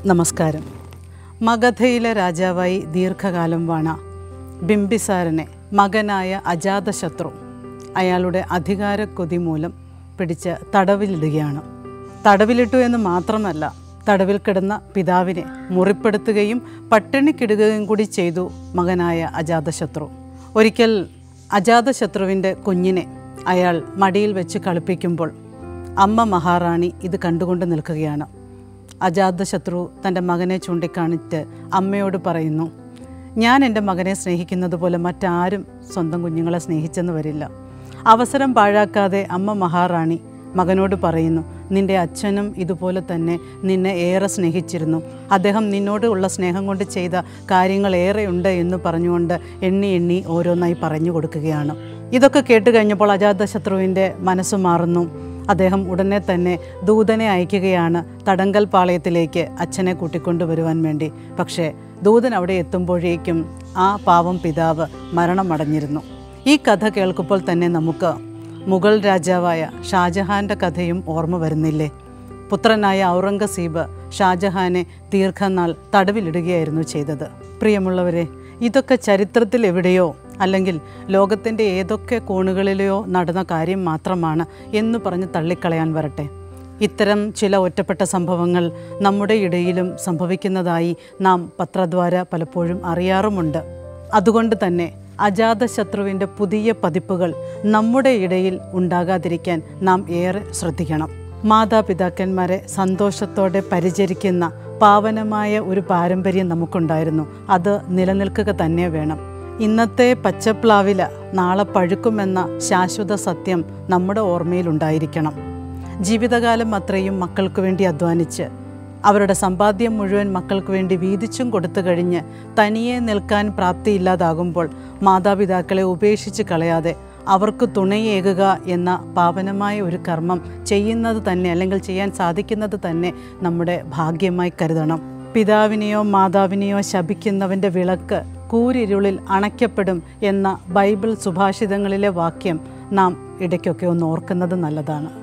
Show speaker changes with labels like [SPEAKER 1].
[SPEAKER 1] നമസ്കാരം മഗധയിലെ രാജാവായി ദീർഘകാലം വാണ ബിംബിസാരനെ മകനായ അജാതശത്രു അയാളുടെ അധികാരക്കൊതി മൂലം പിടിച്ച് തടവിലിടുകയാണ് തടവിലിട്ടു എന്ന് മാത്രമല്ല തടവിൽ കിടന്ന പിതാവിനെ മുറിപ്പെടുത്തുകയും പട്ടിണിക്കിടുകയും കൂടി ചെയ്തു മകനായ അജാതശത്രു ഒരിക്കൽ അജാതശത്രുവിൻ്റെ കുഞ്ഞിനെ അയാൾ മടിയിൽ വെച്ച് കളിപ്പിക്കുമ്പോൾ അമ്മ മഹാറാണി ഇത് കണ്ടുകൊണ്ട് നിൽക്കുകയാണ് അജാതശത്രു തൻ്റെ മകനെ ചൂണ്ടിക്കാണിച്ച് അമ്മയോട് പറയുന്നു ഞാൻ എൻ്റെ മകനെ സ്നേഹിക്കുന്നത് പോലെ മറ്റാരും സ്വന്തം കുഞ്ഞുങ്ങളെ സ്നേഹിച്ചെന്ന് വരില്ല അവസരം പാഴാക്കാതെ അമ്മ മഹാറാണി മകനോട് പറയുന്നു നിൻ്റെ അച്ഛനും ഇതുപോലെ തന്നെ നിന്നെ ഏറെ സ്നേഹിച്ചിരുന്നു അദ്ദേഹം നിന്നോട് ഉള്ള സ്നേഹം കൊണ്ട് ചെയ്ത കാര്യങ്ങൾ ഏറെയുണ്ട് എന്ന് പറഞ്ഞുകൊണ്ട് എണ്ണി എണ്ണി ഓരോന്നായി പറഞ്ഞു കൊടുക്കുകയാണ് ഇതൊക്കെ കേട്ട് കഴിഞ്ഞപ്പോൾ അജാതശത്രുവിൻ്റെ മനസ്സ് മാറുന്നു അദ്ദേഹം ഉടനെ തന്നെ ദൂതനെ അയക്കുകയാണ് തടങ്കൽ പാളയത്തിലേക്ക് അച്ഛനെ കൂട്ടിക്കൊണ്ടുവരുവാൻ വേണ്ടി പക്ഷേ ദൂതൻ അവിടെ എത്തുമ്പോഴേക്കും ആ പാവം പിതാവ് മരണമടഞ്ഞിരുന്നു ഈ കഥ കേൾക്കുമ്പോൾ തന്നെ നമുക്ക് മുഗൾ രാജാവായ ഷാജഹാൻ്റെ കഥയും ഓർമ്മ വരുന്നില്ലേ പുത്രനായ ഔറംഗസീബ് ഷാജഹാനെ ദീർഘനാൾ തടവിലിടുകയായിരുന്നു ചെയ്തത് പ്രിയമുള്ളവരെ ഇതൊക്കെ ചരിത്രത്തിൽ എവിടെയോ അല്ലെങ്കിൽ ലോകത്തിൻ്റെ ഏതൊക്കെ കോണുകളിലെയോ നടന്ന കാര്യം മാത്രമാണ് എന്ന് പറഞ്ഞ് തള്ളിക്കളയാൻ വരട്ടെ ഇത്തരം ചില ഒറ്റപ്പെട്ട സംഭവങ്ങൾ നമ്മുടെ ഇടയിലും സംഭവിക്കുന്നതായി നാം പത്രദ്വാര പലപ്പോഴും അറിയാറുമുണ്ട് അതുകൊണ്ട് തന്നെ അജാതശത്രുവിൻ്റെ പുതിയ പതിപ്പുകൾ നമ്മുടെ ഇടയിൽ ഉണ്ടാകാതിരിക്കാൻ നാം ഏറെ ശ്രദ്ധിക്കണം മാതാപിതാക്കന്മാരെ സന്തോഷത്തോടെ പരിചരിക്കുന്ന പാവനമായ ഒരു പാരമ്പര്യം നമുക്കുണ്ടായിരുന്നു അത് നിലനിൽക്കുക തന്നെ വേണം ഇന്നത്തെ പച്ചപ്ലാവില നാളെ പഴുക്കുമെന്ന ശാശ്വത സത്യം നമ്മുടെ ഓർമ്മയിലുണ്ടായിരിക്കണം ജീവിതകാലം അത്രയും മക്കൾക്ക് വേണ്ടി അധ്വാനിച്ച് അവരുടെ സമ്പാദ്യം മുഴുവൻ മക്കൾക്ക് വേണ്ടി വീതിച്ചും കൊടുത്തു കഴിഞ്ഞ് തനിയെ നിൽക്കാൻ പ്രാപ്തിയില്ലാതാകുമ്പോൾ മാതാപിതാക്കളെ ഉപേക്ഷിച്ച് കളയാതെ അവർക്ക് തുണയേകുക എന്ന പാവനമായ ഒരു കർമ്മം ചെയ്യുന്നത് തന്നെ അല്ലെങ്കിൽ ചെയ്യാൻ സാധിക്കുന്നത് തന്നെ നമ്മുടെ ഭാഗ്യമായി കരുതണം പിതാവിനെയോ മാതാവിനെയോ ശപിക്കുന്നവൻ്റെ വിളക്ക് കൂരിരുളിൽ അണയ്ക്കപ്പെടും എന്ന ബൈബിൾ സുഭാഷിതങ്ങളിലെ വാക്യം നാം ഇടയ്ക്കൊക്കെ ഒന്ന് ഓർക്കുന്നത് നല്ലതാണ്